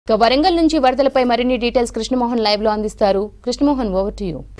ఇక వరంగల్ నుంచి వరదలపై మరిన్ని డీటెయిల్స్ కృష్ణమోహన్ లైవ్ లో అందిస్తారు కృష్ణమోహన్ ఓవర్ టు యూ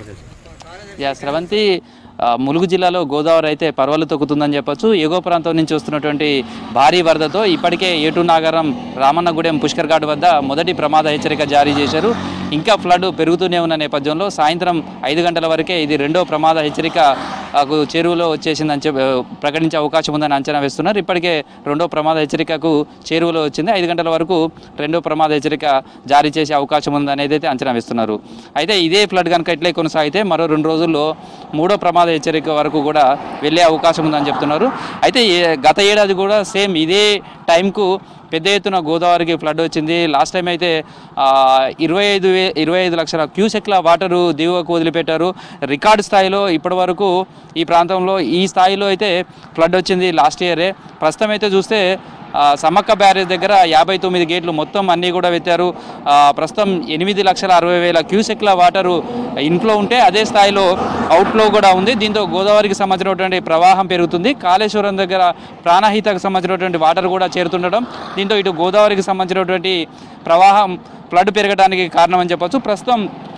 యా స్రవంతి ఆ, ములుగు జిల్లాలో గోదావరి అయితే పర్వాలు తొక్కుతుందని చెప్పొచ్చు ఎగువ ప్రాంతం నుంచి వస్తున్నటువంటి భారీ వరదతో ఇప్పటికే ఏటు నాగరం రామన్నగూడెం పుష్కర్ ఘాట్ వద్ద మొదటి ప్రమాద హెచ్చరిక జారీ చేశారు ఇంకా ఫ్లడ్ పెరుగుతూనే ఉన్న నేపథ్యంలో సాయంత్రం ఐదు గంటల వరకే ఇది రెండో ప్రమాద హెచ్చరిక ఆ, కు చేరువలో వచ్చేసిందని చెప్పి ఆ, ప్రకటించే అవకాశం ఉందని అంచనా వేస్తున్నారు ఇప్పటికే రెండో ప్రమాద హెచ్చరికకు చేరువలో వచ్చింది ఐదు గంటల వరకు రెండో ప్రమాద హెచ్చరిక జారీ చేసే అవకాశం ఉందనేది అయితే అంచనా వేస్తున్నారు అయితే ఇదే ఫ్లడ్ కనుక ఇట్లే కొనసాగితే మరో రెండు రోజుల్లో మూడో ప్రమాద హెచ్చరిక వరకు కూడా వెళ్ళే అవకాశం ఉందని చెప్తున్నారు అయితే ఏ- గత ఏడాది కూడా సేమ్ ఇదే టైంకు పెద్ద ఎత్తున గోదావరికి ఫ్లడ్ వచ్చింది లాస్ట్ టైం అయితే ఆ, ఇరవై ఐదు వే ఇరవై ఐదు లక్షల క్యూసెక్ల వాటరు దిగువకు వదిలిపెట్టారు రికార్డు స్థాయిలో ఇప్పటి వరకు ఈ ప్రాంతంలో ఈ స్థాయిలో అయితే ఫ్లడ్ వచ్చింది లాస్ట్ ఇయరే ప్రస్తుతం అయితే చూస్తే ఆ, సమ్మక్క బ్యారేజ్ దగ్గర యాభై తొమ్మిది గేట్లు మొత్తం అన్నీ కూడా పెట్టారు ఆ, ప్రస్తుతం ఎనిమిది లక్షల అరవై వేల క్యూసెక్ల వాటరు ఇన్ఫ్లో ఉంటే అదే స్థాయిలో అవుట్ఫ్లో కూడా ఉంది దీంతో గోదావరికి సంబంధించినటువంటి ప్రవాహం పెరుగుతుంది కాళేశ్వరం దగ్గర ప్రాణహితకు సంబంధించినటువంటి వాటర్ కూడా చేరుతుండడం దీంతో ఇటు గోదావరికి సంబంధించినటువంటి ప్రవాహం ఫ్లడ్ పెరగడానికి కారణమని చెప్పొచ్చు ప్రస్తుతం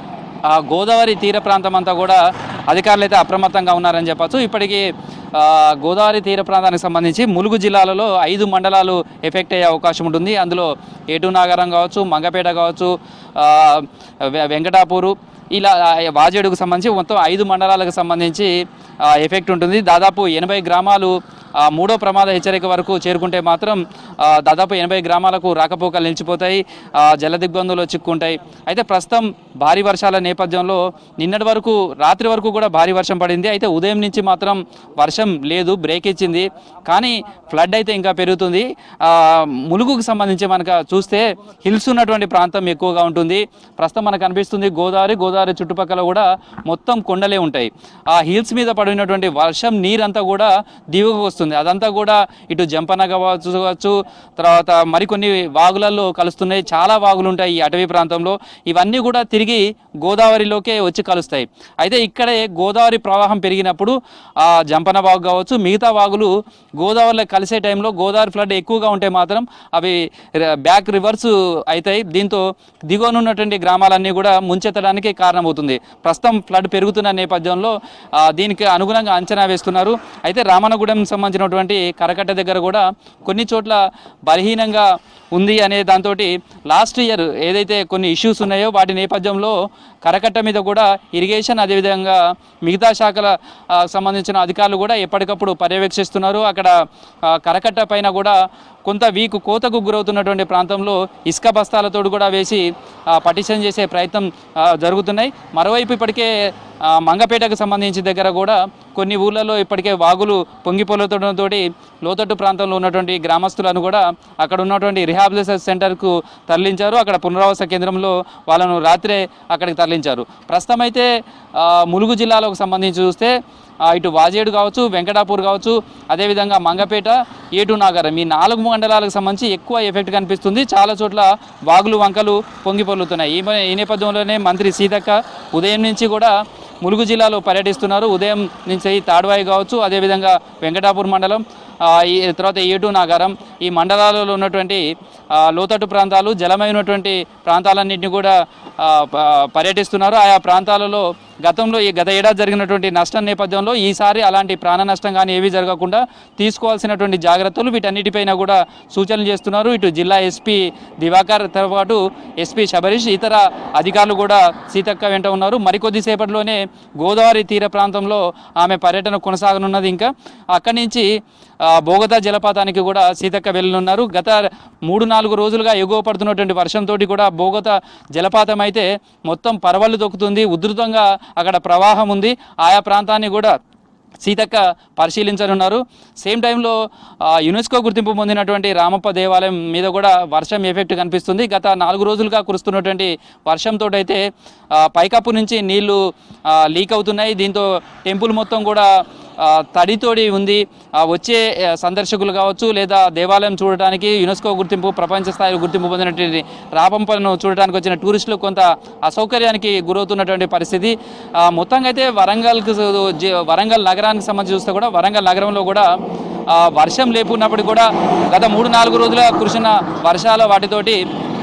ఆ గోదావరి తీర ప్రాంతం అంతా కూడా అధికారులు అయితే అప్రమత్తంగా ఉన్నారని చెప్పచ్చు ఇప్పటికీ ఆ, గోదావరి తీర ప్రాంతానికి సంబంధించి ములుగు జిల్లాలలో ఐదు మండలాలు ఎఫెక్ట్ అయ్యే అవకాశం ఉంటుంది అందులో ఏటు నాగరం కావచ్చు మంగపేట కావచ్చు ఆ, వె- వెంకటాపూరు ఇలా ఆ, వాజేడుకు సంబంధించి మొత్తం ఐదు మండలాలకు సంబంధించి ఆ, ఎఫెక్ట్ ఉంటుంది దాదాపు ఎనభై గ్రామాలు ఆ, మూడో ప్రమాద హెచ్చరిక వరకు చేరుకుంటే మాత్రం ఆ, దాదాపు ఎనభై గ్రామాలకు రాకపోకలు నిలిచిపోతాయి ఆ, జల దిగ్బంధంలో చిక్కుంటాయి అయితే ప్రస్తుతం భారీ వర్షాల నేపథ్యంలో నిన్నటి వరకు రాత్రి వరకు కూడా భారీ వర్షం పడింది అయితే ఉదయం నుంచి మాత్రం వర్షం లేదు బ్రేక్ ఇచ్చింది కానీ ఫ్లడ్ అయితే ఇంకా పెరుగుతుంది ఆ, ములుగుకు సంబంధించి మనకు చూస్తే హిల్స్ ఉన్నటువంటి ప్రాంతం ఎక్కువగా ఉంటుంది ప్రస్తుతం మనకు అనిపిస్తుంది గోదావరి గోదావరి చుట్టుపక్కల కూడా మొత్తం కొండలే ఉంటాయి ఆ హిల్స్ మీద పడినటువంటి వర్షం నీరంతా కూడా దిగువకు వస్తుంది అదంతా కూడా ఇటు జంపన కావచ్చు కావచ్చు, తర్వాత మరికొన్ని వాగులలో కలుస్తున్నాయి చాలా వాగులు ఉంటాయి ఈ అటవీ ప్రాంతంలో ఇవన్నీ కూడా తిరిగి గోదావరిలోకే వచ్చి కలుస్తాయి అయితే ఇక్కడే గోదావరి ప్రవాహం పెరిగినప్పుడు ఆ జంపన వాగు కావచ్చు మిగతా వాగులు గోదావరిలో కలిసే టైంలో గోదావరి ఫ్లడ్ ఎక్కువగా ఉంటే మాత్రం అవి ర- బ్యాక్ రివర్స్ అవుతాయి దీంతో దిగువనున్నటువంటి గ్రామాలన్నీ కూడా ముంచెత్తడానికి కారణమవుతుంది ప్రస్తుతం ఫ్లడ్ పెరుగుతున్న నేపథ్యంలో ఆ, దీనికి అనుగుణంగా అంచనా వేస్తున్నారు అయితే రామనగూడెం సంబంధించినటువంటి కరకట్ట దగ్గర కూడా కొన్ని చోట్ల బలహీనంగా ఉంది అనే దాంతో లాస్ట్ ఇయర్ ఏదైతే కొన్ని ఇష్యూస్ ఉన్నాయో వాటి నేపథ్యంలో కరకట్ట మీద కూడా ఇరిగేషన్ అదేవిధంగా మిగతా శాఖల ఆ, సంబంధించిన అధికారులు కూడా ఎప్పటికప్పుడు పర్యవేక్షిస్తున్నారు అక్కడ ఆ, కరకట్ట పైన కూడా కొంత వీక్ కోతకు గురవుతున్నటువంటి ప్రాంతంలో ఇసుక బస్తాలతో కూడా వేసి పటిషన్ చేసే ప్రయత్నం ఆ, జరుగుతున్నాయి మరోవైపు ఇప్పటికే ఆ, మంగపేటకు సంబంధించి దగ్గర కూడా కొన్ని ఊళ్ళలో ఇప్పటికే వాగులు పొంగిపోలతో లోతట్టు ప్రాంతంలో ఉన్నటువంటి గ్రామస్తులను కూడా అక్కడ ఉన్నటువంటి రిహాబిలిటేషన్ సెంటర్కు తరలించారు అక్కడ పునరావాస కేంద్రంలో వాళ్ళను రాత్రే అక్కడికి తరలించారు ప్రస్తుతం అయితే ఆ, ములుగు జిల్లాలకు సంబంధించి చూస్తే ఆ, ఇటు వాజేడు కావచ్చు వెంకటాపూర్ కావచ్చు అదేవిధంగా మంగపేట ఏటు నాగరం ఈ నాలుగు మండలాలకు సంబంధించి ఎక్కువ ఎఫెక్ట్ కనిపిస్తుంది చాలా చోట్ల వాగులు వంకలు పొంగి పొర్లుతున్నాయి ఈ మ- ఈ నేపథ్యంలోనే మంత్రి సీతక్క ఉదయం నుంచి కూడా ములుగు జిల్లాలో పర్యటిస్తున్నారు ఉదయం నుంచి తాడ్వాయి కావచ్చు అదేవిధంగా వెంకటాపూర్ మండలం ఆ, ఈ తర్వాత ఏటు నాగారం ఈ మండలాలలో ఉన్నటువంటి ఆ, లోతట్టు ప్రాంతాలు జలమైనటువంటి ప్రాంతాలన్నింటినీ కూడా ఆ, ప- పర్యటిస్తున్నారు ఆయా ప్రాంతాలలో గతంలో ఈ గత ఏడాది జరిగినటువంటి నష్టం నేపథ్యంలో ఈసారి అలాంటి ప్రాణ నష్టం కానీ ఏవి జరగకుండా తీసుకోవాల్సినటువంటి జాగ్రత్తలు వీటన్నిటిపైన కూడా సూచనలు చేస్తున్నారు ఇటు జిల్లా ఎస్పీ దివాకర్ తో పాటు ఎస్పీ శబరీష్ ఇతర అధికారులు కూడా సీతక్క వెంట ఉన్నారు మరికొద్ది సేపట్లోనే గోదావరి తీర ప్రాంతంలో ఆమె పర్యటన కొనసాగనున్నది ఇంకా అక్కడి నుంచి ఆ, బోగతా జలపాతానికి కూడా సీతక్క వెళ్ళనున్నారు గత మూడు నాలుగు రోజులుగా ఎగువ పడుతున్నటువంటి వర్షంతో కూడా బోగతా జలపాతం అయితే మొత్తం పరవళ్ళు తొక్కుతుంది ఉధృతంగా అక్కడ ప్రవాహం ఉంది ఆయా ప్రాంతాన్ని కూడా సీతక్క పరిశీలించనున్నారు సేమ్ టైంలో ఆ, యునెస్కో గుర్తింపు పొందినటువంటి రామప్ప దేవాలయం మీద కూడా వర్షం ఎఫెక్ట్ కనిపిస్తుంది గత నాలుగు రోజులుగా కురుస్తున్నటువంటి వర్షంతో అయితే ఆ, పైకప్పు నుంచి నీళ్లు ఆ, లీక్ అవుతున్నాయి దీంతో టెంపుల్ మొత్తం కూడా ఆ, తడితోడి ఉంది ఆ, వచ్చే ఆ, సందర్శకులు కావచ్చు లేదా దేవాలయం చూడటానికి యునెస్కో గుర్తింపు ప్రపంచ స్థాయిలో గుర్తింపు పొందినటువంటి రాపంపలను చూడటానికి వచ్చిన టూరిస్టులు కొంత అసౌకర్యానికి గురవుతున్నటువంటి పరిస్థితి ఆ, మొత్తంగా అయితే వరంగల్కి జి- వరంగల్ నగరానికి సంబంధించి చూస్తే కూడా వరంగల్ నగరంలో కూడా ఆ, వర్షం లేపున్నప్పటికీ కూడా గత మూడు నాలుగు రోజుల కురిసిన వర్షాల వాటితోటి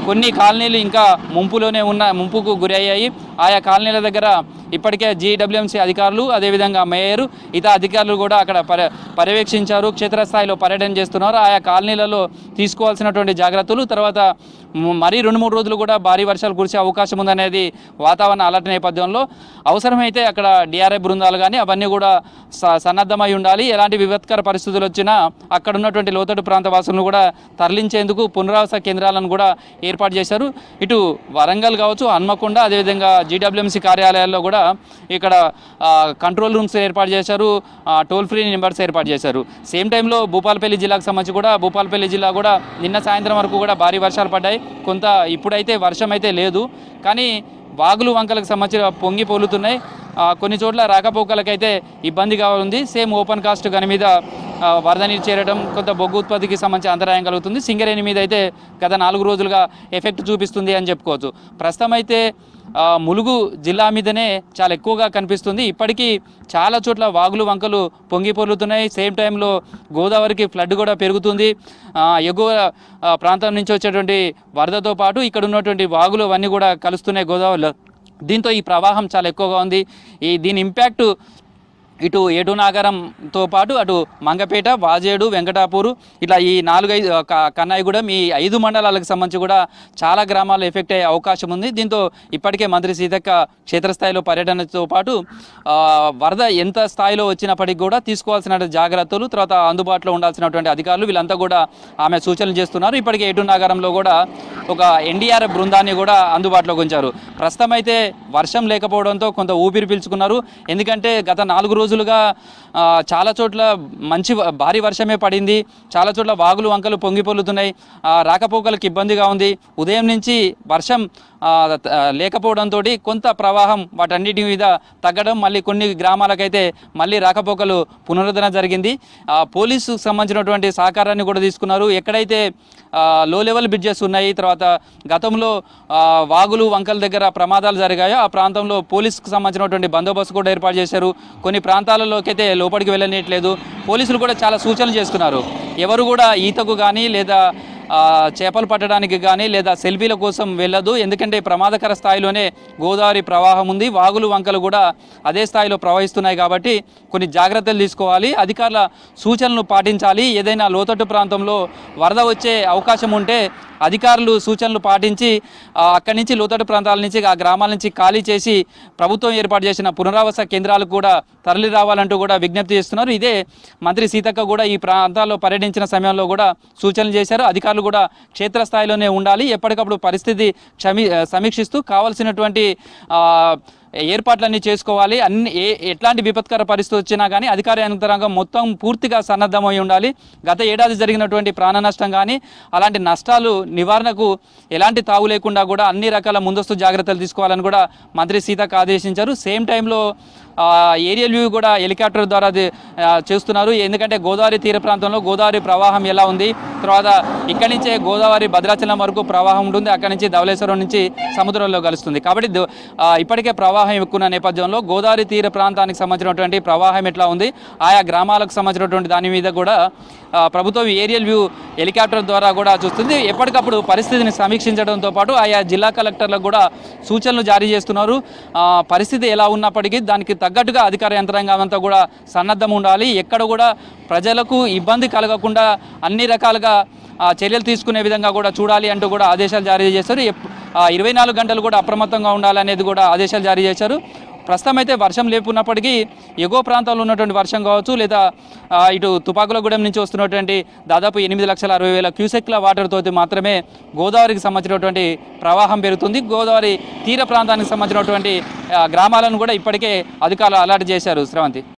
కొన్ని కాలనీలు ఇంకా ముంపులోనే ఉన్న ముంపుకు గురి అయ్యాయి ఆయా కాలనీల దగ్గర ఇప్పటికే జీడబ్ల్యూఎంసీ అధికారులు అదేవిధంగా మేయర్ ఇతర అధికారులు కూడా అక్కడ పర్య పర్యవేక్షించారు క్షేత్రస్థాయిలో పర్యటన చేస్తున్నారు ఆయా కాలనీలలో తీసుకోవాల్సినటువంటి జాగ్రత్తలు తర్వాత మ- మరీ రెండు మూడు రోజులు కూడా భారీ వర్షాలు కురిసే అవకాశం ఉందనేది వాతావరణ అలర్ట్ నేపథ్యంలో అవసరమైతే అక్కడ డిఆర్ఐ బృందాలు కానీ అవన్నీ కూడా స- సన్నద్ధమై ఉండాలి ఎలాంటి విపత్కర పరిస్థితులు వచ్చినా అక్కడ ఉన్నటువంటి లోతట్టు ప్రాంత వాసులను కూడా తరలించేందుకు పునరావాస కేంద్రాలను కూడా ఏర్పాటు చేశారు ఇటు వరంగల్ కావచ్చు హన్మకొండ అదేవిధంగా జీడబ్ల్యూఎంసీ కార్యాలయాల్లో కూడా ఇక్కడ ఆ, కంట్రోల్ రూమ్స్ ఏర్పాటు చేశారు ఆ, టోల్ ఫ్రీ నెంబర్స్ ఏర్పాటు చేశారు సేమ్ టైంలో భూపాలపల్లి జిల్లాకు సంబంధించి కూడా భూపాలపల్లి జిల్లా కూడా నిన్న సాయంత్రం వరకు కూడా భారీ వర్షాలు పడ్డాయి కొంత ఇప్పుడైతే వర్షం అయితే లేదు కానీ వాగులు వంకలకు సంబంధించిన పొంగి పోలుతున్నాయి ఆ, కొన్ని చోట్ల రాకపోకలకైతే ఇబ్బందిగా ఉంది సేమ్ ఓపెన్ కాస్ట్ గని మీద ఆ, వరద నీరు చేరడం కొంత బొగ్గు ఉత్పత్తికి సంబంధించి అంతరాయం కలుగుతుంది సింగరేణి మీద అయితే గత నాలుగు రోజులుగా ఎఫెక్ట్ చూపిస్తుంది అని చెప్పుకోవచ్చు ప్రస్తుతం అయితే ఆ, ములుగు జిల్లా మీదనే చాలా ఎక్కువగా కనిపిస్తుంది ఇప్పటికీ చాలా చోట్ల వాగులు వంకలు పొంగి పొర్లుతున్నాయి సేమ్ టైంలో గోదావరికి ఫ్లడ్ కూడా పెరుగుతుంది ఆ, ఎగువ ఆ, ప్రాంతం నుంచి వచ్చేటువంటి వరదతో పాటు ఇక్కడ ఉన్నటువంటి వాగులు అవన్నీ కూడా కలుస్తున్నాయి గోదావరిలో దీంతో ఈ ప్రవాహం చాలా ఎక్కువగా ఉంది ఈ దీని ఇంపాక్ట్ ఇటు ఏటు నాగరంతో పాటు అటు మంగపేట వాజేడు వెంకటాపూరు ఇట్లా ఈ నాలుగైదు క- కన్నాయిగూడెం ఈ ఐదు మండలాలకు సంబంధించి కూడా చాలా గ్రామాలు ఎఫెక్ట్ అయ్యే అవకాశం ఉంది దీంతో ఇప్పటికే మంత్రి సీతక్క క్షేత్రస్థాయిలో పర్యటనతో పాటు ఆ, వరద ఎంత స్థాయిలో వచ్చినప్పటికీ కూడా తీసుకోవాల్సిన జాగ్రత్తలు తర్వాత అందుబాటులో ఉండాల్సినటువంటి అధికారులు వీళ్ళంతా కూడా ఆమె సూచనలు చేస్తున్నారు ఇప్పటికే ఏటు నాగరంలో కూడా ఒక ఎన్డీఆర్ఎఫ్ బృందాన్ని కూడా అందుబాటులోకి ఉంచారు ప్రస్తుతం అయితే వర్షం లేకపోవడంతో కొంత ఊపిరి పీల్చుకున్నారు ఎందుకంటే గత నాలుగు రోజులుగా ఆ, చాలా చోట్ల మంచి వ- భారీ వర్షమే పడింది చాలా చోట్ల వాగులు వంకలు పొంగి పొల్లుతున్నాయి ఆ, రాకపోకలకు ఇబ్బందిగా ఉంది ఉదయం నుంచి వర్షం ఆ, త- లేకపోవడంతో కొంత ప్రవాహం వాటన్నిటి మీద తగ్గడం మళ్ళీ కొన్ని గ్రామాలకైతే మళ్ళీ రాకపోకలు పునరుద్ధరణ జరిగింది ఆ, పోలీసుకు సంబంధించినటువంటి సహకారాన్ని కూడా తీసుకున్నారు ఎక్కడైతే ఆ, లో లెవెల్ బ్రిడ్జెస్ ఉన్నాయి తర్వాత గతంలో ఆ, వాగులు వంకల దగ్గర ప్రమాదాలు జరిగాయో ఆ ప్రాంతంలో పోలీసుకు సంబంధించినటువంటి బందోబస్తు కూడా ఏర్పాటు చేశారు కొన్ని ప్రాంతాలలోకి అయితే లోపలికి వెళ్ళనీయట్లేదు పోలీసులు కూడా చాలా సూచనలు చేస్తున్నారు ఎవరు కూడా ఈతకు కానీ లేదా ఆ, చేపలు పట్టడానికి కానీ లేదా సెల్ఫీల కోసం వెళ్ళదు ఎందుకంటే ప్రమాదకర స్థాయిలోనే గోదావరి ప్రవాహం ఉంది వాగులు వంకలు కూడా అదే స్థాయిలో ప్రవహిస్తున్నాయి కాబట్టి కొన్ని జాగ్రత్తలు తీసుకోవాలి అధికారుల సూచనలు పాటించాలి ఏదైనా లోతట్టు ప్రాంతంలో వరద వచ్చే అవకాశం ఉంటే అధికారులు సూచనలు పాటించి ఆ, అక్కడి నుంచి లోతట్టు ప్రాంతాల నుంచి ఆ గ్రామాల నుంచి ఖాళీ చేసి ప్రభుత్వం ఏర్పాటు చేసిన పునరావాస కేంద్రాలకు కూడా తరలి రావాలంటూ కూడా విజ్ఞప్తి చేస్తున్నారు ఇదే మంత్రి సీతక్క కూడా ఈ ప్రాంతాల్లో పర్యటించిన సమయంలో కూడా సూచనలు చేశారు అధికారులు కూడా క్షేత్రస్థాయిలోనే ఉండాలి ఎప్పటికప్పుడు పరిస్థితి క్షమి సమీక్షిస్తూ కావాల్సినటువంటి ఆ, ఏర్పాట్లన్నీ చేసుకోవాలి అన్ని ఏ ఎట్లాంటి విపత్కర పరిస్థితి వచ్చినా కానీ అధికార యంత్రాంగం మొత్తం పూర్తిగా సన్నద్ధమై ఉండాలి గత ఏడాది జరిగినటువంటి ప్రాణ నష్టం కానీ అలాంటి నష్టాలు నివారణకు ఎలాంటి తావు లేకుండా కూడా అన్ని రకాల ముందస్తు జాగ్రత్తలు తీసుకోవాలని కూడా మంత్రి సీతకు ఆదేశించారు సేమ్ టైంలో ఆ, ఏరియల్ వ్యూ కూడా హెలికాప్టర్ ద్వారా అది, ఆ, చేస్తున్నారు ఎందుకంటే గోదావరి తీర ప్రాంతంలో గోదావరి ప్రవాహం ఎలా ఉంది తర్వాత ఇక్కడి నుంచే గోదావరి భద్రాచలం వరకు ప్రవాహం ఉంటుంది అక్కడి నుంచి ధవళేశ్వరం నుంచి సముద్రంలో కలుస్తుంది కాబట్టి దో- ఆ, ఇప్పటికే ప్రవాహం ఎక్కువ నేపథ్యంలో గోదావరి తీర ప్రాంతానికి సంబంధించినటువంటి ప్రవాహం ఎట్లా ఉంది ఆయా గ్రామాలకు సంబంధించినటువంటి దాని మీద కూడా ఆ, ప్రభుత్వం ఏరియల్ వ్యూ హెలికాప్టర్ ద్వారా కూడా చూస్తుంది ఎప్పటికప్పుడు పరిస్థితిని సమీక్షించడంతో పాటు ఆయా జిల్లా కలెక్టర్లకు కూడా సూచనలు జారీ చేస్తున్నారు ఆ, పరిస్థితి ఎలా ఉన్నప్పటికీ దానికి తగ్గట్టుగా అధికార యంత్రాంగం అంతా కూడా సన్నద్ధం ఉండాలి ఎక్కడ కూడా ప్రజలకు ఇబ్బంది కలగకుండా అన్ని రకాలుగా ఆ, చర్యలు తీసుకునే విధంగా కూడా చూడాలి అంటూ కూడా ఆదేశాలు జారీ చేశారు ఎప్- ఆ, ఇరవై నాలుగు గంటలు కూడా అప్రమత్తంగా ఉండాలనేది కూడా ఆదేశాలు జారీ చేశారు ప్రస్తుతం అయితే వర్షం లేపున్నప్పటికీ ఎగువ ప్రాంతాల్లో ఉన్నటువంటి వర్షం కావచ్చు లేదా ఆ, ఇటు తుపాకులగూడెం నుంచి వస్తున్నటువంటి దాదాపు ఎనిమిది లక్షల అరవై వేల క్యూసెక్ల వాటర్ తోటి మాత్రమే గోదావరికి సంబంధించినటువంటి ప్రవాహం పెరుగుతుంది గోదావరి తీర ప్రాంతానికి సంబంధించినటువంటి ఆ, గ్రామాలను కూడా ఇప్పటికే అధికారులు అలర్ట్ చేశారు శ్రవంతి